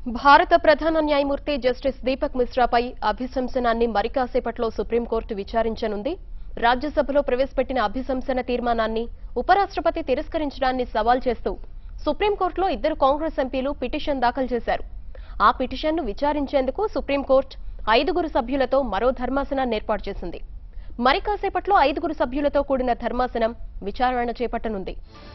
భారత ప్రధాన న్యాయమూర్తి జస్టిస్ దీపక్ మిశ్రాపై అభిశంసనాన్ని మరి కాసేపట్లో సుప్రీంకోర్టు విచారించనుంది రాజ్యసభలో ప్రవేశపెట్టిన అభిశంసన తీర్మానాన్ని ఉపరాష్ట్రపతి తిరస్కరించడాన్ని సవాల్ చేస్తూ సుప్రీంకోర్టులో ఇద్దరు కాంగ్రెస్ ఎంపీలు పిటిషన్ దాఖలు చేశారు ఆ పిటిషన్ను విచారించేందుకు సుప్రీంకోర్టు ఐదుగురు సభ్యులతో మరో ధర్మాసనాన్ని ఏర్పాటు చేసింది మరి కాసేపట్లో ఐదుగురు సభ్యులతో కూడిన ధర్మాసనం విచారణ చేపట్టనుంది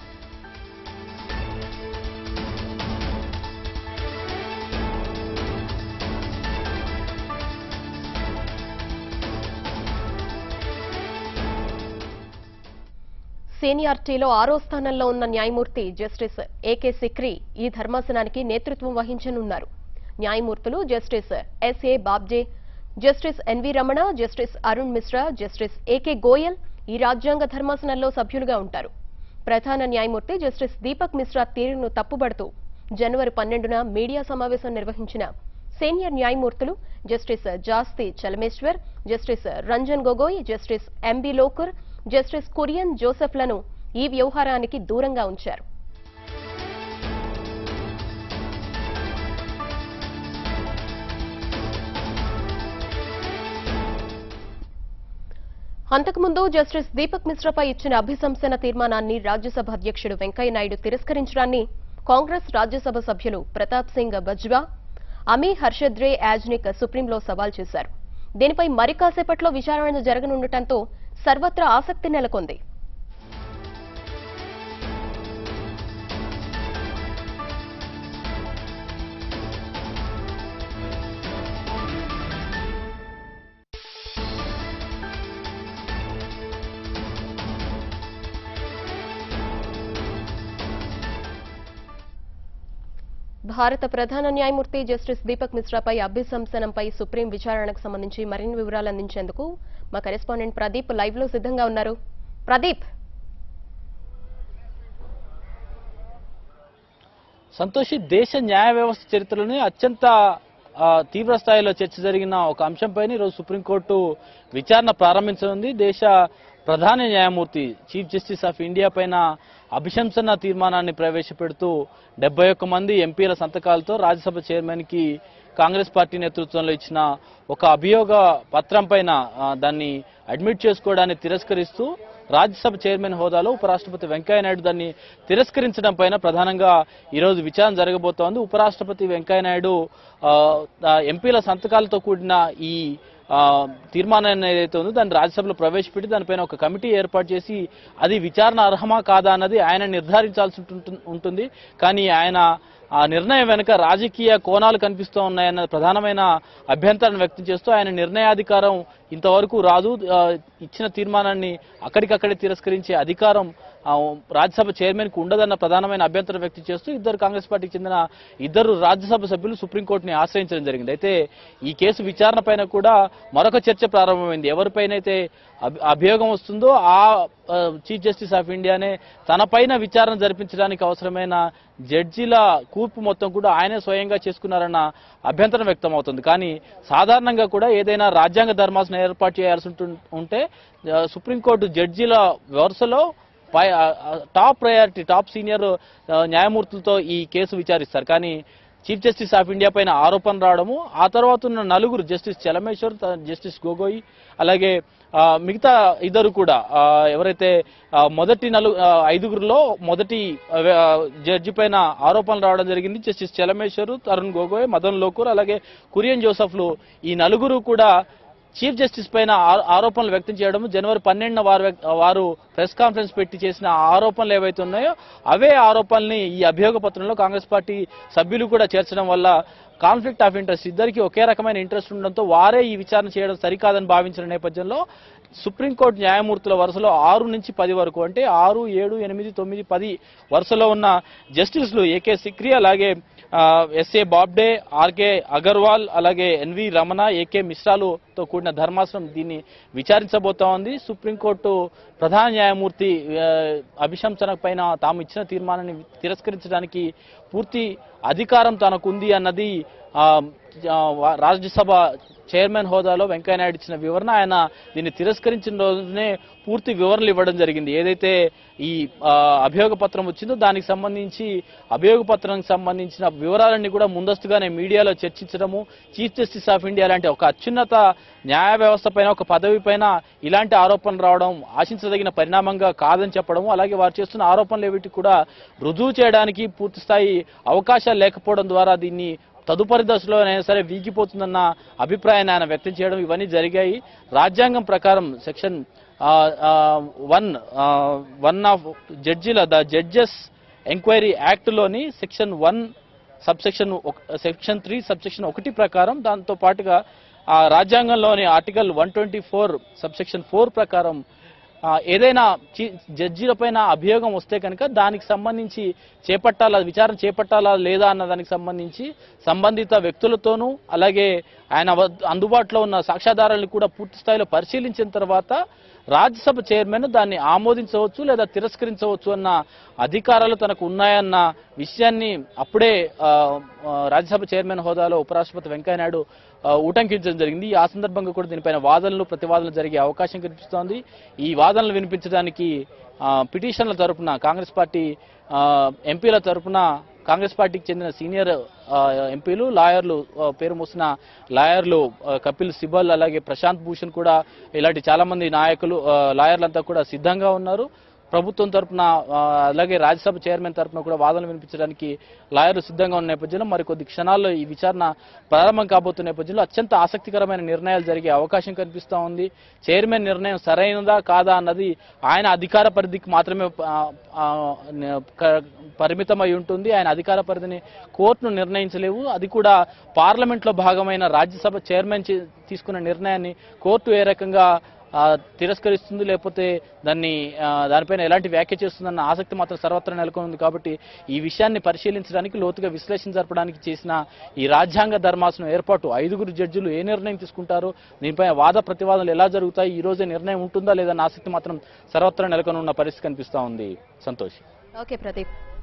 సీనియారిటీలో ఆరో స్థానంలో ఉన్న న్యాయమూర్తి జస్టిస్ ఏకే సిక్రీ ఈ ధర్మాసనానికి నేతృత్వం వహించనున్నారు న్యాయమూర్తులు justice S A Bobde justice N V Ramana justice Arun Mishra justice A K Goyal ఈ రాజ్యాంగ ధర్మాసనంలో సభ్యులుగా ఉంటారు ప్రధాన న్యాయమూర్తి జస్టిస్ దీపక్ మిశ్రా తీరును తప్పుబడుతూ జనవరి పన్నెండున మీడియా సమావేశం నిర్వహించిన సీనియర్ న్యాయమూర్తులు justice Jasti Chelameswar justice Ranjan Gogoi justice M B Lokur justice Kurian జోసెఫ్లను ఈ వ్యవహారానికి దూరంగా ఉంచారు అంతకుముందు జస్టిస్ దీపక్ మిశ్రాపై ఇచ్చిన అభిశంసన తీర్మానాన్ని రాజ్యసభ అధ్యక్షుడు వెంకయ్యనాయుడు తిరస్కరించడాన్ని కాంగ్రెస్ రాజ్యసభ సభ్యులు ప్రతాప్ సింగ్ బజ్వా అమీ హర్షద్రే యాజ్నిక్ సుప్రీంలో సవాల్ చేశారు దీనిపై మరి కాసేపట్లో విచారణ జరగనుండటంతో సర్వత్రా ఆసక్తి నెలకొంది భారత ప్రధాన న్యాయమూర్తి జస్టిస్ దీపక్ మిశ్రాపై అభిశంసనంపై సుప్రీం విచారణకు సంబంధించి మరిన్ని వివరాలు అందించేందుకు మా కరెస్పాండెంట్ ప్రదీప్ లైవ్ లో సిద్ధంగా ఉన్నారు ప్రదీప్ సంతోషి దేశ న్యాయ వ్యవస్థ చరిత్రలోనే అత్యంత ఆ, తీవ్ర స్థాయిలో చర్చ జరిగిన ఒక అంశంపైన ఈరోజు సుప్రీంకోర్టు విచారణ ప్రారంభించనుంది దేశ ప్రధాన న్యాయమూర్తి చీఫ్ జస్టిస్ ఆఫ్ ఇండియా పైన అభిశంసన తీర్మానాన్ని ప్రవేశపెడుతూ డెబ్బై ఒక్క మంది ఎంపీల సంతకాలతో రాజ్యసభ చైర్మన్ కి కాంగ్రెస్ పార్టీ నేతృత్వంలో ఇచ్చిన ఒక అభియోగ పత్రం పైన ఆ, దాన్ని అడ్మిట్ చేసుకోవడాన్ని తిరస్కరిస్తూ రాజ్యసభ చైర్మన్ హోదాలో ఉపరాష్ట్రపతి వెంకయ్యనాయుడు దాన్ని తిరస్కరించడం పైన ప్రధానంగా ఈరోజు విచారణ జరగబోతోంది ఉపరాష్ట్రపతి వెంకయ్యనాయుడు ఆ, ఆ, ఎంపీల సంతకాలతో కూడిన ఈ ఆ, తీర్మానాన్ని ఏదైతే ఉందో దాన్ని రాజ్యసభలో ప్రవేశపెట్టి దానిపైన ఒక కమిటీ ఏర్పాటు చేసి అది విచారణ అర్హమా కాదా అన్నది ఆయన నిర్ధారించాల్సి ఉంటు- ఉంటుంది కానీ ఆయన ఆ నిర్ణయం వెనుక రాజకీయ కోణాలు కనిపిస్తూ ఉన్నాయన్న ప్రధానమైన అభ్యంతరాన్ని వ్యక్తం చేస్తూ ఆయన నిర్ణయాధికారం ఇంతవరకు రాదు ఆ, ఇచ్చిన తీర్మానాన్ని అక్కడికక్కడే తిరస్కరించే అధికారం ఆ, రాజ్యసభ చైర్మన్ కు ఉండదన్న ప్రధానమైన అభ్యంతరం వ్యక్తం చేస్తూ ఇద్దరు కాంగ్రెస్ పార్టీకి చెందిన ఇద్దరు రాజ్యసభ సభ్యులు సుప్రీంకోర్టుని ఆశ్రయించడం జరిగింది అయితే ఈ కేసు విచారణ పైన కూడా మరొక చర్చ ప్రారంభమైంది ఎవరిపైనైతే అభి- అభియోగం వస్తుందో ఆ ఆ, చీఫ్ జస్టిస్ ఆఫ్ ఇండియానే తన పైన విచారణ జరిపించడానికి అవసరమైన జడ్జీల కూర్పు మొత్తం కూడా ఆయనే స్వయంగా చేసుకున్నారన్న అభ్యంతరం వ్యక్తం అవుతుంది కానీ సాధారణంగా కూడా ఏదైనా రాజ్యాంగ ధర్మాసనం ఏర్పాటు చేయాల్సి ఉంటు- ఉంటే ఆ, సుప్రీంకోర్టు జడ్జీల వరుసలో పై ఆ, ఆ, టాప్ ప్రయారిటీ టాప్ సీనియర్ ఆ, న్యాయమూర్తులతో ఈ కేసు విచారిస్తారు కానీ చీఫ్ జస్టిస్ ఆఫ్ ఇండియా పైన ఆరోపణ రావడము ఆ తర్వాత ఉన్న నలుగురు జస్టిస్ చలమేశ్వర్ త- జస్టిస్ గొగోయ్ అలాగే ఆ, మిగతా ఇద్దరు కూడా ఆ, ఎవరైతే ఆ, మొదటి నలు ఆ, ఐదుగురులో మొదటి ఆ, ఆ, జడ్జి పైన ఆరోపణలు రావడం జరిగింది జస్టిస్ చలమేశ్వర్ తరుణ్ గొగోయ్ మదన్ లోకూర్ అలాగే కురియన్ జోసఫ్లు ఈ నలుగురు కూడా చీఫ్ జస్టిస్ పైన ఆ- ఆరోపణలు వ్యక్తం చేయడం జనవరి పన్నెండున వారు వ్యక్- వారు ప్రెస్ కాన్ఫరెన్స్ పెట్టి చేసిన ఆరోపణలు ఏవైతే ఉన్నాయో అవే ఆరోపణల్ని ఈ అభియోగ పత్రంలో కాంగ్రెస్ పార్టీ సభ్యులు కూడా చేర్చడం వల్ల కాన్ఫ్లిక్ట్ ఆఫ్ ఇంట్రెస్ట్ ఇద్దరికి ఒకే రకమైన ఇంట్రెస్ట్ ఉండడంతో వారే ఈ విచారణ చేయడం సరికాదని భావించిన నేపథ్యంలో సుప్రీంకోర్టు న్యాయమూర్తుల వరుసలో ఆరు నుంచి పది వరకు అంటే ఆరు ఏడు ఎనిమిది తొమ్మిది పది వరుసలో ఉన్న జస్టిస్లు ఏకే సిక్రి అలాగే ఆ, ఎస్ఏ బాబ్డే ఆర్కే అగర్వాల్ అలాగే ఎన్వి రమణ ఏకే మిశ్రాలుతో కూడిన ధర్మాసనం దీన్ని విచారించబోతా ఉంది సుప్రీంకోర్టు ప్రధాన న్యాయమూర్తి ఆ, అభిశంసన పైన తాము ఇచ్చిన తీర్మానాన్ని తిరస్కరించడానికి పూర్తి అధికారం తనకుంది అన్నది ఆ, ఆ, వా- రాజ్యసభ చైర్మన్ హోదాలో వెంకయ్యనాయుడు ఇచ్చిన వివరణ ఆయన దీన్ని తిరస్కరించిన రోజునే పూర్తి వివరణలు ఇవ్వడం జరిగింది ఏదైతే ఈ ఆ, అభియోగ పత్రం వచ్చిందో దానికి సంబంధించి అభియోగ పత్రానికి సంబంధించిన వివరాలన్నీ కూడా ముందస్తుగానే మీడియాలో చర్చించడము చీఫ్ జస్టిస్ ఆఫ్ ఇండియా లాంటి ఒక అత్యున్నత న్యాయ వ్యవస్థ పైన ఒక పదవి పైన ఇలాంటి ఆరోపణలు రావడం ఆశించదగిన పరిణామంగా కాదని చెప్పడము అలాగే వారు చేస్తున్న ఆరోపణలు ఏమిటి కూడా రుజువు చేయడానికి పూర్తి స్థాయి అవకాశాలు లేకపోవడం ద్వారా దీన్ని తదుపరి దశలో అయినా సరే వీగిపోతుందన్న అభిప్రాయాన్ని ఆయన వ్యక్తం చేయడం ఇవన్నీ జరిగాయి రాజ్యాంగం ప్రకారం సెక్షన్ వన్ వన్ ఆఫ్ జడ్జిల ద జడ్జెస్ ఎంక్వైరీ యాక్ట్లోని section one subsection section three subsection ఒకటి ప్రకారం దాంతో పాటుగా ఆ రాజ్యాంగంలోని article one twenty four subsection four ప్రకారం ఆ, ఏదైనా చి- జడ్జీలపైన అభియోగం వస్తే కనుక దానికి సంబంధించి చేపట్టాలా విచారణ చేపట్టాలా లేదా అన్న దానికి సంబంధించి సంబంధిత వ్యక్తులతోనూ అలాగే ఆయన వద్ద- అందుబాటులో ఉన్న సాక్ష్యాధారాలను కూడా పూర్తి స్థాయిలో పరిశీలించిన తర్వాత రాజ్యసభ చైర్మన్ దాన్ని ఆమోదించవచ్చు లేదా తిరస్కరించవచ్చు అన్న అధికారాలు తనకు ఉన్నాయన్న విషయాన్ని అప్పుడే ఆ, ఆ, రాజ్యసభ చైర్మన్ హోదాలో ఉపరాష్ట్రపతి వెంకయ్యనాయుడు ఆ, ఉటంకించడం జరిగింది ఆ సందర్భంగా కూడా దీనిపైన వాదనలు ప్రతివాదనలు జరిగే అవకాశం కనిపిస్తోంది ఈ వాదనలు వినిపించడానికి ఆ, పిటిషన్ల తరపున కాంగ్రెస్ పార్టీ ఆ, ఎంపీల తరపున కాంగ్రెస్ పార్టీకి చెందిన సీనియర్ ఆ, ఎంపీలు లాయర్లు ఆ, పేరు మోసిన లాయర్లు ఆ, కపిల్ సిబల్ అలాగే ప్రశాంత్ భూషణ్ కూడా ఇలాంటి చాలా మంది నాయకులు ఆ, లాయర్లంతా కూడా సిద్ధంగా ఉన్నారు ప్రభుత్వం తరపున ఆ, అలాగే రాజ్యసభ చైర్మన్ తరపున కూడా వాదనలు వినిపించడానికి లాయర్లు సిద్ధంగా ఉన్న నేపథ్యంలో మరికొద్ది క్షణాల్లో ఈ విచారణ ప్రారంభం కాబోతున్న నేపథ్యంలో అత్యంత ఆసక్తికరమైన నిర్ణయాలు జరిగే అవకాశం కనిపిస్తూ ఉంది చైర్మన్ నిర్ణయం సరైనదా కాదా అన్నది ఆయన అధికార పరిధికి మాత్రమే ఆ, ఆ, న- క- పరిమితమై ఉంటుంది ఆయన అధికార పరిధిని కోర్టును నిర్ణయించలేవు అది కూడా పార్లమెంట్లో భాగమైన రాజ్యసభ చైర్మన్ చే- తీసుకున్న నిర్ణయాన్ని కోర్టు ఏ రకంగా ఆ, తిరస్కరిస్తుంది లేకపోతే దాన్ని ఆ, దానిపైన ఎలాంటి వ్యాఖ్య చేస్తుందన్న ఆసక్తి మాత్రం సర్వత్రా నెలకొని ఉంది కాబట్టి ఈ విషయాన్ని పరిశీలించడానికి లోతుగా విశ్లేషణ జరపడానికి చేసిన ఈ రాజ్యాంగ ధర్మాసనం ఏర్పాటు ఐదుగురు జడ్జిలు ఏ నిర్ణయం తీసుకుంటారు దీనిపై వాద ప్రతివాదనలు ఎలా జరుగుతాయి ఈ రోజే నిర్ణయం ఉంటుందా లేదన్న ఆసక్తి మాత్రం సర్వత్రా నెలకొని ఉన్న పరిస్థితి కనిపిస్తా ఉంది సంతోష్ ఓకే ప్రదీప్